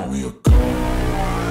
me a god.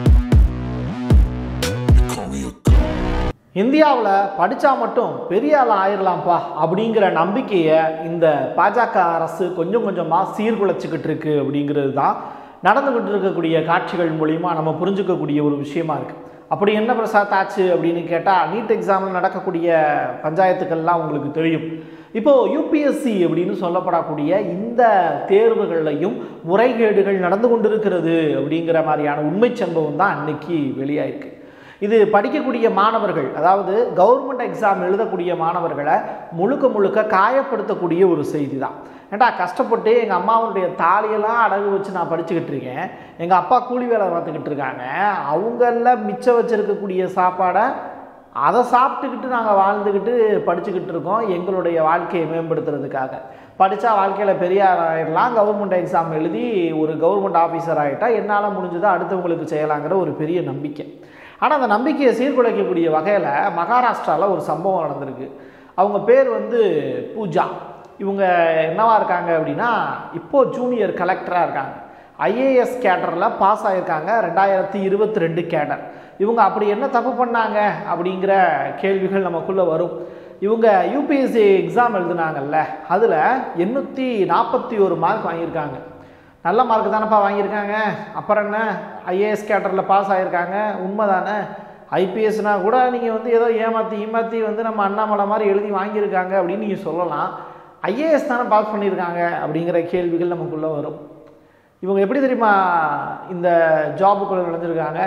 You call me a god. இந்தியாவில் படித்தா மட்டும் பெரிய ஆள் ஆயிரலாம்ப்பா அப்படிங்கிற நம்பிக்கையை இந்த பாஜக அரசு கொஞ்சம் கொஞ்சமாக சீர்குலைச்சிக்கிட்டு இருக்கு அப்படிங்கிறது தான் நடந்துக்கிட்டு இருக்கக்கூடிய காட்சிகள் மூலிமா நம்ம புரிஞ்சுக்கக்கூடிய ஒரு விஷயமா இருக்குது அப்படி என்ன பிரசாத் ஆச்சு அப்படின்னு கேட்டால் நீட் எக்ஸாமில் நடக்கக்கூடிய பஞ்சாயத்துக்கள்லாம் உங்களுக்கு தெரியும் இப்போது யூபிஎஸ்சி அப்படின்னு சொல்லப்படக்கூடிய இந்த தேர்வுகள்லையும் முறைகேடுகள் நடந்து கொண்டிருக்கிறது அப்படிங்கிற மாதிரியான உண்மை சம்பவம் தான் அன்னைக்கு வெளியாயிருக்கு இது படிக்கக்கூடிய மாணவர்கள் அதாவது கவர்மெண்ட் எக்ஸாம் எழுதக்கூடிய மாணவர்களை முழுக்க முழுக்க காயப்படுத்தக்கூடிய ஒரு செய்தி தான் ஏன்டா கஷ்டப்பட்டு எங்கள் அம்மாவுடைய தாலியெல்லாம் அடகு வச்சு நான் படிச்சுக்கிட்டு இருக்கேன் எங்கள் அப்பா கூலி வேலை பார்த்துக்கிட்டு இருக்காங்க அவங்கள மிச்சம் வச்சிருக்கக்கூடிய சாப்பாடை அதை சாப்பிட்டுக்கிட்டு நாங்கள் வாழ்ந்துக்கிட்டு படிச்சுக்கிட்டு இருக்கோம் எங்களுடைய வாழ்க்கையை மேம்படுத்துறதுக்காக படித்தா வாழ்க்கையில் பெரிய ஆயிடலாம் கவர்மெண்ட் எக்ஸாம் எழுதி ஒரு கவர்மெண்ட் ஆஃபீஸர் ஆகிட்டா என்னால் முடிஞ்சதை அடுத்தவங்களுக்கு செய்யலாங்கிற ஒரு பெரிய நம்பிக்கை ஆனால் அந்த நம்பிக்கையை சீர்குலைக்கக்கூடிய வகையில் மகாராஷ்டிராவில் ஒரு சம்பவம் நடந்திருக்கு அவங்க பேர் வந்து பூஜா இவங்க என்னவா இருக்காங்க அப்படின்னா இப்போது ஜூனியர் கலெக்டராக இருக்காங்க ஐஏஎஸ் கேடரில் பாஸ் ஆகியிருக்காங்க ரெண்டாயிரத்தி இருபத்தி ரெண்டு கேடர் இவங்க அப்படி என்ன தப்பு பண்ணாங்க அப்படிங்கிற கேள்விகள் நமக்குள்ளே வரும் இவங்க யூபிஎஸ்சி எக்ஸாம் எழுதுனாங்கல்ல அதில் எண்ணூற்றி நாற்பத்தி ஒரு மார்க் வாங்கியிருக்காங்க நல்ல மார்க் தானப்பா வாங்கியிருக்காங்க அப்புறம் என்ன ஐஏஎஸ் கேட்டரில் பாஸ் ஆகியிருக்காங்க உண்மை தானே ஐபிஎஸ்னா கூட நீங்கள் வந்து ஏதோ ஏமாற்றி ஏமாற்றி வந்து நம்ம அண்ணாமலை மாதிரி எழுதி வாங்கியிருக்காங்க அப்படின்னு நீங்கள் சொல்லலாம் ஐஏஎஸ் தானே பாஸ் பண்ணியிருக்காங்க அப்படிங்கிற கேள்விகள் நமக்குள்ளே வரும் இவங்க எப்படி தெரியுமா இந்த ஜாபுக்குள்ளே நுழைஞ்சிருக்காங்க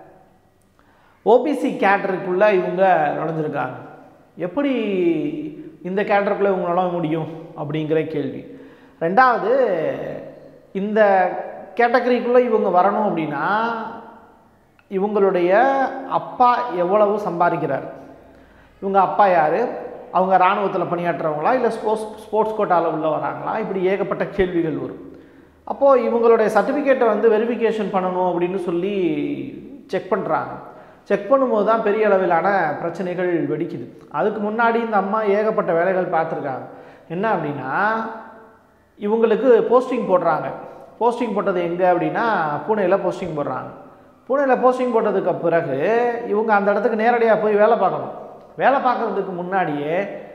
ஓபிசி கேட்டருக்குள்ளே இவங்க நுழைஞ்சிருக்காங்க எப்படி இந்த கேட்டருக்குள்ளே இவங்க நுழைய முடியும் அப்படிங்கிற கேள்வி ரெண்டாவது இந்த கேட்டகரிக்குள்ளே இவங்க வரணும் அப்படின்னா இவங்களுடைய அப்பா எவ்வளவு சம்பாதிக்கிறார் இவங்க அப்பா யார் அவங்க இராணுவத்தில் பணியாற்றுறவங்களா இல்லை ஸ்போர்ட்ஸ் ஸ்போர்ட்ஸ் கோட்டாவில் உள்ள வராங்களா இப்படி ஏகப்பட்ட கேள்விகள் வரும் அப்போது இவங்களுடைய சர்டிஃபிகேட்டை வந்து வெரிஃபிகேஷன் பண்ணணும் அப்படின்னு சொல்லி செக் பண்ணுறாங்க செக் பண்ணும்போது தான் பெரிய அளவிலான பிரச்சனைகள் வெடிக்குது அதுக்கு முன்னாடி இந்த அம்மா ஏகப்பட்ட வேலைகள் பார்த்துருக்காங்க என்ன அப்படின்னா இவங்களுக்கு போஸ்டிங் போடுறாங்க போஸ்டிங் போட்டது எங்கே அப்படின்னா பூனேயில் போஸ்டிங் போடுறாங்க பூனேயில் போஸ்டிங் போட்டதுக்கு பிறகு இவங்க அந்த இடத்துக்கு நேரடியாக போய் வேலை பார்க்கணும் வேலை பார்க்குறதுக்கு முன்னாடியே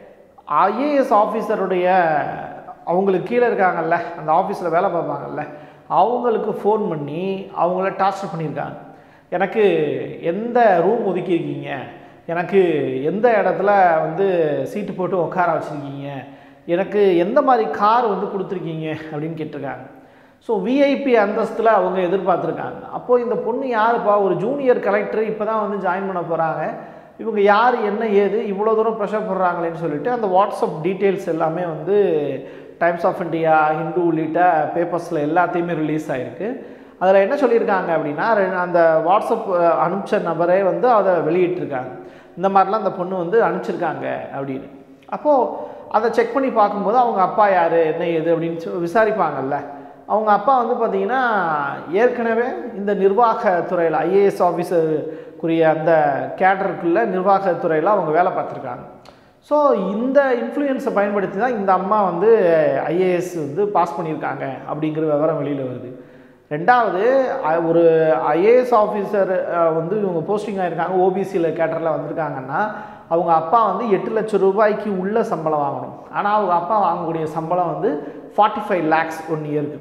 ஐஏஎஸ் ஆஃபீஸருடைய அவங்களுக்கு கீழே இருக்காங்கல்ல அந்த ஆஃபீஸில் வேலை பார்ப்பாங்கல்ல அவங்களுக்கு ஃபோன் பண்ணி அவங்கள டார்ச்சர் பண்ணியிருக்காங்க எனக்கு எந்த ரூம் ஒதுக்கியிருக்கீங்க எனக்கு எந்த இடத்துல வந்து சீட்டு போட்டு உட்கார வச்சுருக்கீங்க எனக்கு எந்த மாதிரி கார் வந்து கொடுத்துருக்கீங்க அப்படின்னு கேட்டிருக்காங்க ஸோ விஐபி அந்தஸ்தில் அவங்க எதிர்பார்த்துருக்காங்க அப்போது இந்த பொண்ணு யாருப்பா ஒரு ஜூனியர் கலெக்டர் இப்போ தான் வந்து ஜாயின் பண்ண போகிறாங்க இவங்க யார் என்ன ஏது இவ்வளோ தூரம் ப்ரெஷர் போடுறாங்களேன்னு சொல்லிட்டு அந்த வாட்ஸ்அப் டீட்டெயில்ஸ் எல்லாமே வந்து டைம்ஸ் ஆஃப் இந்தியா ஹிந்து உள்ளிட்ட பேப்பர்ஸில் எல்லாத்தையுமே ரிலீஸ் ஆகிருக்கு அதில் என்ன சொல்லியிருக்காங்க அப்படின்னா ரெ- அந்த வாட்ஸ்அப் அஹ், அனுப்பிச்ச நபரே வந்து அதை வெளியிட்டிருக்காங்க இந்த மாதிரிலாம் அந்த பொண்ணு வந்து அனுப்பிச்சிருக்காங்க அப்படின்னு அப்போது அதை செக் பண்ணி பார்க்கும்போது அவங்க அப்பா யார் என்ன ஏது அப்படின்னு சொல்லி விசாரிப்பாங்கல்ல அவங்க அப்பா வந்து பார்த்தீங்கன்னா ஏற்கனவே இந்த நிர்வாகத்துறையில் ஐஏஎஸ் ஆஃபீஸருக்குரிய அந்த கேடருக்குள்ள நிர்வாகத்துறையில் அவங்க வேலை பார்த்துருக்காங்க ஸோ இந்த இன்ஃப்ளூயன்ஸை பயன்படுத்தி தான் இந்த அம்மா வந்து ஐஏஎஸ் வந்து பாஸ் பண்ணியிருக்காங்க அப்படிங்கிற விவரம் வெளியில் வருது ரெண்டாவது அ- ஒரு ஐஏஎஸ் ஆஃபீஸர் வந்து இவங்க போஸ்டிங் ஆயிருக்காங்க ஓபிசியில் கேட்டரில் வந்திருக்காங்கன்னா அவங்க அப்பா வந்து எட்டு லட்சம் ரூபாய்க்கு உள்ள சம்பளம் வாங்கணும் ஆனால் அவங்க அப்பா வாங்கக்கூடிய சம்பளம் வந்து ஃபார்ட்டி ஃபைவ் லேக்ஸ் ஒன் இயருக்கு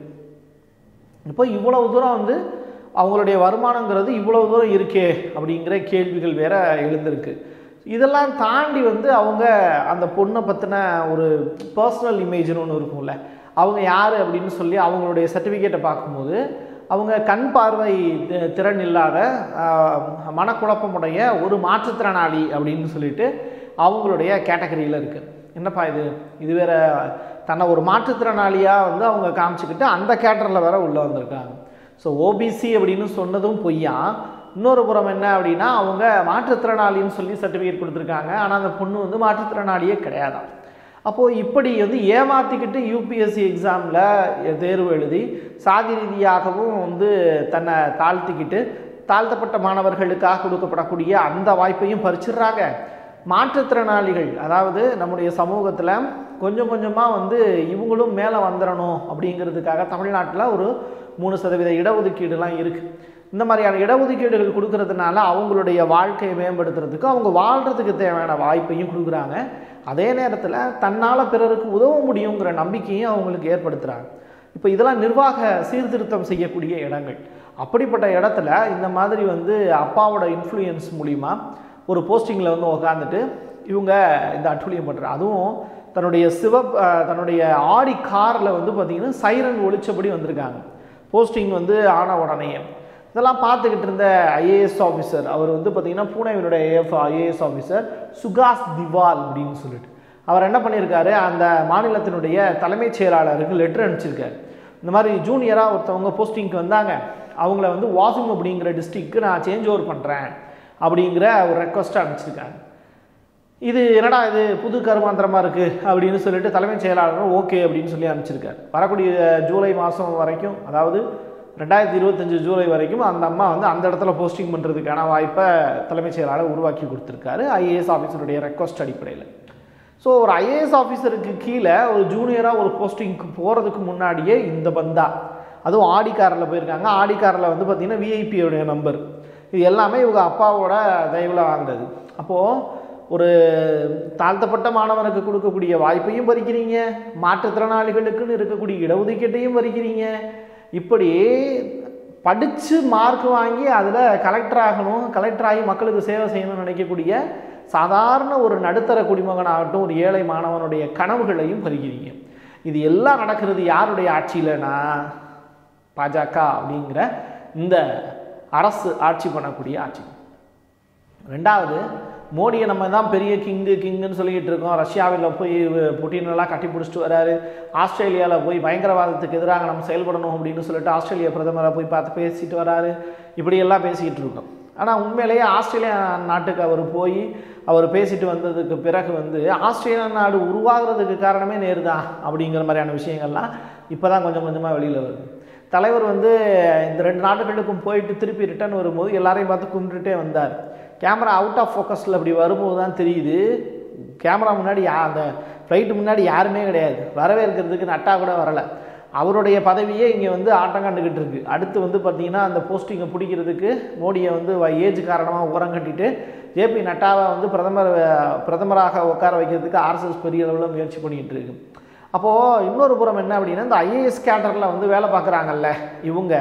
இப்போ இவ்வளவு தூரம் வந்து அவங்களுடைய வருமானங்கிறது இவ்வளவு தூரம் இருக்கே அப்படிங்கிற கேள்விகள் வேற எழுந்திருக்கு இதெல்லாம் தாண்டி வந்து அவங்க அந்த பொண்ணை பற்றின ஒரு பர்சனல் இமேஜ்னு ஒன்று இருக்கும்ல அவங்க யார் அப்படின்னு சொல்லி அவங்களுடைய சர்டிஃபிகேட்டை பார்க்கும்போது அவங்க கண் பார்வை தி- திறன் இல்லாத ஆஹ், மனக்குழப்பமுடைய ஒரு மாற்றுத்திறனாளி அப்படின்னு சொல்லிட்டு அவங்களுடைய கேட்டகரியில் இருக்குது என்னப்பா இது இது வேற தன்னை ஒரு மாற்றுத்திறனாளியாக வந்து அவங்க காமிச்சிக்கிட்டு அந்த கேட்டரில் வேற உள்ளே வந்திருக்காங்க ஸோ ஓபிசி அப்படின்னு சொன்னதும் பொய்யா இன்னொரு புறம் என்ன அப்படின்னா அவங்க மாற்றுத்திறனாளின்னு சொல்லி சர்டிஃபிகேட் கொடுத்துருக்காங்க ஆனால் அந்த பொண்ணு வந்து மாற்றுத்திறனாளியே கிடையாதாம் அப்போது இப்படி வந்து ஏமாற்றிக்கிட்டு யூபிஎஸ்சி எக்ஸாமில் தேர்வு எழுதி சாதி ரீதியாகவும் வந்து தன்னை தாழ்த்திக்கிட்டு தாழ்த்தப்பட்ட மாணவர்களுக்காக கொடுக்கப்படக்கூடிய அந்த வாய்ப்பையும் பறிச்சிடுறாங்க மாற்றுத்திறனாளிகள் அதாவது நம்முடைய சமூகத்தில் கொஞ்சம் கொஞ்சமாக வந்து இவங்களும் மேலே வந்துடணும் அப்படிங்கிறதுக்காக தமிழ்நாட்டில் ஒரு மூணு சதவீத இடஒதுக்கீடுலாம் இருக்குது இந்த மாதிரியான இடஒதுக்கீடுகள் கொடுக்கறதுனால அவங்களுடைய வாழ்க்கையை மேம்படுத்துறதுக்கு அவங்க வாழ்கிறதுக்கு தேவையான வாய்ப்பையும் கொடுக்குறாங்க அதே நேரத்தில் தன்னால் பிறருக்கு உதவ முடியுங்கிற நம்பிக்கையும் அவங்களுக்கு ஏற்படுத்துகிறாங்க இப்போ இதெல்லாம் நிர்வாக சீர்திருத்தம் செய்யக்கூடிய இடங்கள் அப்படிப்பட்ட இடத்துல இந்த மாதிரி வந்து அப்பாவோட இன்ஃப்ளூயன்ஸ் மூலிமா ஒரு போஸ்டிங்கில் வந்து உக்காந்துட்டு இவங்க இந்த அட்டூழியம் பண்ணுறாங்க அதுவும் தன்னுடைய சிவ அஹ், தன்னுடைய ஆடி காரில் வந்து பார்த்திங்கன்னா சைரன் ஒழிச்சபடி வந்திருக்காங்க போஸ்டிங் வந்து ஆன உடனேயே இதெல்லாம் பார்த்துக்கிட்டு இருந்த ஐஏஎஸ் ஆஃபீஸர் அவர் வந்து பார்த்திங்கன்னா பூனேவினுடைய ஏஎஃப் ஐஏஎஸ் ஆஃபீஸர் சுகாஸ் திவால் அப்படின்னு சொல்லிட்டு அவர் என்ன பண்ணியிருக்காரு அந்த மாநிலத்தினுடைய தலைமைச் செயலாளருக்கு லெட்டர் அனுப்பிச்சிருக்காரு இந்த மாதிரி ஜூனியராக ஒருத்தவங்க போஸ்டிங்க்கு வந்தாங்க அவங்கள வந்து வாசிம் அப்படிங்கிற டிஸ்ட்ரிக்க்கு நான் சேஞ்ச் ஓவர் பண்ணுறேன் அப்படிங்கிற ஒரு ரெக்வஸ்ட்டை அனுப்பிச்சிருக்காங்க இது என்னடா இது புது கருமாந்திரமாக இருக்குது அப்படின்னு சொல்லிட்டு தலைமைச் செயலாளரும் ஓகே அப்படின்னு சொல்லி அனுப்பிச்சிருக்காரு வரக்கூடிய ஜூலை மாதம் வரைக்கும் அதாவது ரெண்டாயிரத்தி இருபத்தஞ்சு ஜூலை வரைக்கும் அந்த அம்மா வந்து அந்த இடத்துல போஸ்டிங் பண்ணுறதுக்கான வாய்ப்பை தலைமைச் செயலாளர் உருவாக்கி கொடுத்துருக்காரு ஐஏஎஸ் ஆஃபீஸருடைய ரெக்வஸ்ட் அடிப்படையில் ஸோ ஒரு ஐஏஎஸ் ஆஃபீஸருக்கு கீழே ஒரு ஜூனியராக ஒரு போஸ்டிங்க்கு போகிறதுக்கு முன்னாடியே இந்த பந்தா அதுவும் ஆடி காரில் போயிருக்காங்க ஆடி காரில் வந்து பார்த்திங்கன்னா விஐபியோடைய நம்பர் இது எல்லாமே இவங்க அப்பாவோட தயவில் வாங்குறது அப்போது ஒரு தாழ்த்தப்பட்ட மாணவனுக்கு கொடுக்கக்கூடிய வாய்ப்பையும் பறிக்கிறீங்க மாற்றுத்திறனாளிகளுக்குன்னு இருக்கக்கூடிய இடஒதுக்கீட்டையும் பறிக்கிறீங்க இப்படி படித்து மார்க் வாங்கி அதில் கலெக்டர் ஆகணும் கலெக்டர் ஆகி மக்களுக்கு சேவை செய்யணும்னு நினைக்கக்கூடிய சாதாரண ஒரு நடுத்தர குடிமகனாகட்டும் ஒரு ஏழை மாணவனுடைய கனவுகளையும் பறிக்கிறீங்க இது எல்லாம் நடக்கிறது யாருடைய ஆட்சியிலனா பாஜக அப்படிங்கிற இந்த அரசு ஆட்சி பண்ணக்கூடிய ஆட்சி ரெண்டாவது மோடியை நம்ம தான் பெரிய கிங்கு கிங்குன்னு சொல்லிக்கிட்டு இருக்கோம் ரஷ்யாவில் போய் புட்டினெல்லாம் கட்டி பிடிச்சிட்டு வராரு ஆஸ்திரேலியாவில் போய் பயங்கரவாதத்துக்கு எதிராக நம்ம செயல்படணும் அப்படின்னு சொல்லிட்டு ஆஸ்திரேலியா பிரதமரை போய் பார்த்து பேசிட்டு வராரு இப்படியெல்லாம் பேசிக்கிட்டு இருக்கோம் ஆனால் உண்மையிலேயே ஆஸ்திரேலியா நாட்டுக்கு அவர் போய் அவர் பேசிட்டு வந்ததுக்கு பிறகு வந்து ஆஸ்திரேலியா நாடு உருவாகிறதுக்கு காரணமே நேரு தான் அப்படிங்கிற மாதிரியான விஷயங்கள்லாம் இப்போ தான் கொஞ்சம் கொஞ்சமாக வெளியில் வருது தலைவர் வந்து இந்த ரெண்டு நாடுகளுக்கும் போயிட்டு திருப்பி ரிட்டர்ன் வரும்போது எல்லாரையும் பார்த்து கும்பிட்டுட்டே வந்தார் கேமரா அவுட் ஆஃப் ஃபோக்கஸில் அப்படி வரும்போது தான் தெரியுது கேமரா முன்னாடி யா அந்த ஃப்ளைட்டு முன்னாடி யாருமே கிடையாது வரவேற்கிறதுக்கு நட்டா கூட வரலை அவருடைய பதவியே இங்கே வந்து ஆட்டம் கண்டுக்கிட்டு இருக்கு அடுத்து வந்து பார்த்தீங்கன்னா அந்த போஸ்டிங்கை பிடிக்கிறதுக்கு மோடியை வந்து ஏஜ் காரணமாக உரம் கட்டிட்டு ஜேபி நட்டாவை வந்து பிரதமர் பிரதமராக உட்கார வைக்கிறதுக்கு ஆர்எஸ்எஸ் பெரிய அளவில் முயற்சி பண்ணிகிட்டு இருக்கு அப்போது இன்னொரு புறம் என்ன அப்படின்னா இந்த ஐஏஎஸ் கேட்டரில் வந்து வேலை பார்க்குறாங்கல்ல இவங்க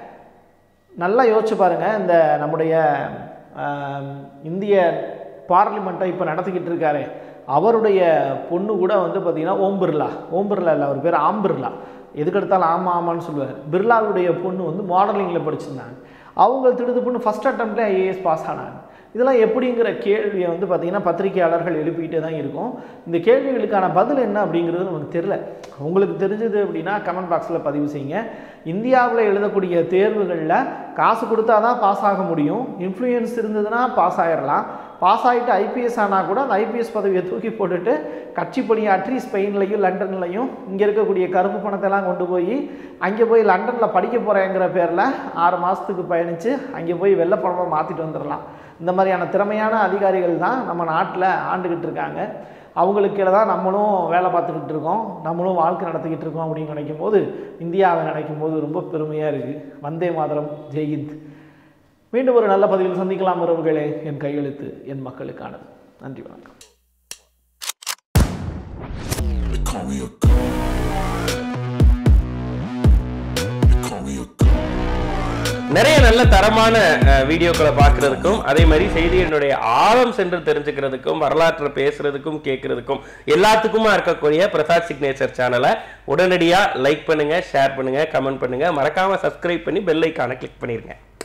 நல்லா யோசிச்சு பாருங்கள் இந்த நம்முடைய ஆம், இந்திய பார்லிமெண்ட்டை இப்போ நடத்திக்கிட்டு இருக்காரு அவருடைய பொண்ணு கூட வந்து பார்த்தீங்கன்னா ஓம் பிர்லா ஓம் பிர்லா இல்லை அவர் பேர் ஆம் பிர்லா எதுக்கு எடுத்தாலும் ஆமா ஆமான்னு சொல்லுவார் பிர்லாவுடைய பொண்ணு வந்து மாடலிங்கில் படிச்சிருந்தாங்க அவங்க திடுது பொண்ணு ஃபஸ்ட் அட்டம்ப்ட்லேயே ஐஏஎஸ் பாஸ் ஆனாங்க இதெல்லாம் எப்படிங்கிற கேள்வியை வந்து பார்த்திங்கன்னா பத்திரிகையாளர்கள் எழுப்பிக்கிட்டே தான் இருக்கும் இந்த கேள்விகளுக்கான பதில் என்ன அப்படிங்கிறது நமக்கு தெரில உங்களுக்கு தெரிஞ்சது அப்படின்னா கமெண்ட் பாக்ஸில் பதிவு செய்யுங்க இந்தியாவில் எழுதக்கூடிய தேர்வுகளில் காசு கொடுத்தா தான் பாஸ் ஆக முடியும் இன்ஃப்ளூயன்ஸ் இருந்ததுன்னா பாஸ் ஆயிடலாம் பாஸ் ஆகிட்டு ஐபிஎஸ் ஆனால் கூட அந்த ஐபிஎஸ் பதவியை தூக்கி போட்டுட்டு கட்சி பணியாற்றி ஸ்பெயின்லையும் லண்டன்லையும் இங்கே இருக்கக்கூடிய கருப்பு பணத்தெல்லாம் கொண்டு போய் அங்கே போய் லண்டனில் படிக்க போகிறேங்கிற பேரில் ஆறு மாதத்துக்கு பயணித்து அங்கே போய் வெள்ளை பணமாக மாற்றிட்டு வந்துடலாம் இந்த மாதிரியான திறமையான அதிகாரிகள் தான் நம்ம நாட்டில் ஆண்டுக்கிட்டு இருக்காங்க அவங்களுக்கு கீழே தான் நம்மளும் வேலை பார்த்துக்கிட்டு இருக்கோம் நம்மளும் வாழ்க்கை நடத்திக்கிட்டு இருக்கோம் அப்படின்னு நினைக்கும் போது இந்தியாவை நினைக்கும் போது ரொம்ப பெருமையாக இருக்குது வந்தே மாதரம் ஜெயித் மீண்டும் ஒரு நல்ல பதிவில் சந்திக்கலாம் உறவுகளே என் கையெழுத்து என் மக்களுக்கானது நன்றி வணக்கம் They call me a god. They call me a god. நிறைய நல்ல தரமான அஹ், வீடியோக்களை பார்க்கறதுக்கும் அதே மாதிரி செய்தியினுடைய ஆழம் சென்று தெரிஞ்சுக்கிறதுக்கும் வரலாற்றை பேசுறதுக்கும் கேட்கறதுக்கும் எல்லாத்துக்குமா இருக்கக்கூடிய பிரசாத் சிக்னேச்சர் சேனலை உடனடியாக லைக் பண்ணுங்க ஷேர் பண்ணுங்க கமெண்ட் பண்ணுங்க மறக்காம சப்ஸ்கிரைப் பண்ணி பெல் ஐக்கானை கிளிக் பண்ணிருங்க